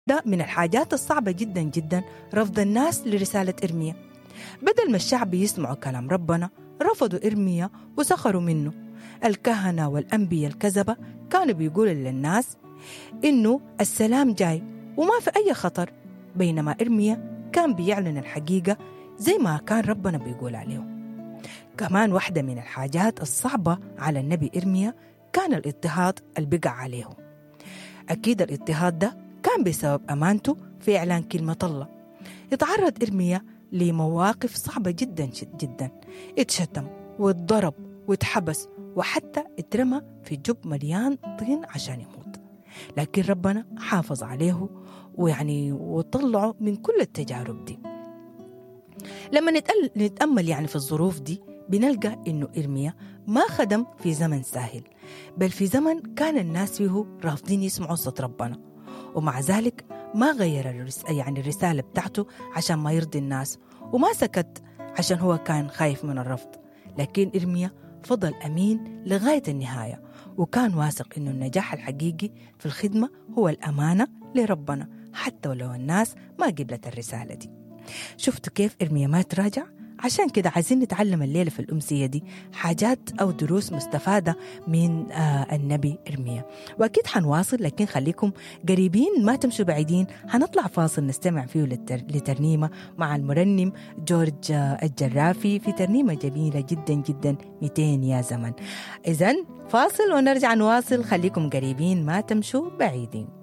ده من الحاجات الصعبة جدا جدا رفض الناس لرسالة إرميا بدل ما الشعب يسمعوا كلام ربنا رفضوا إرميا وسخروا منه الكهنة والأنبياء الكذبة كانوا بيقولوا للناس إنه السلام جاي وما في أي خطر بينما إرميا كان بيعلن الحقيقة زي ما كان ربنا بيقول عليه كمان واحدة من الحاجات الصعبة على النبي إرميا كان الاضطهاد اللي بقع عليه أكيد الاضطهاد ده كان بسبب أمانته في إعلان كلمة الله يتعرض إرميا لمواقف صعبة جدا جدا اتشتم واتضرب واتحبس وحتى اترمى في جب مليان طين عشان يموت لكن ربنا حافظ عليه ويعني وطلعه من كل التجارب دي لما نتأمل يعني في الظروف دي بنلقى إنه إرميا ما خدم في زمن ساهل بل في زمن كان الناس فيه رافضين يسمعوا صوت ربنا ومع ذلك ما غير الرس... يعني الرسالة بتاعته عشان ما يرضي الناس وما سكت عشان هو كان خايف من الرفض لكن إرميا فضل أمين لغاية النهاية وكان واثق إنه النجاح الحقيقي في الخدمة هو الأمانة لربنا حتى ولو الناس ما قبلت الرسالة دي شفتوا كيف إرميا ما تراجع؟ عشان كده عايزين نتعلم الليلة في الأمسية دي حاجات أو دروس مستفادة من آه النبي إرميا وأكيد حنواصل لكن خليكم قريبين ما تمشوا بعيدين حنطلع فاصل نستمع فيه لتر... لترنيمة مع المرنم جورج الجرافي في ترنيمة جميلة جدا جدا 200 يا زمن إذا فاصل ونرجع نواصل خليكم قريبين ما تمشوا بعيدين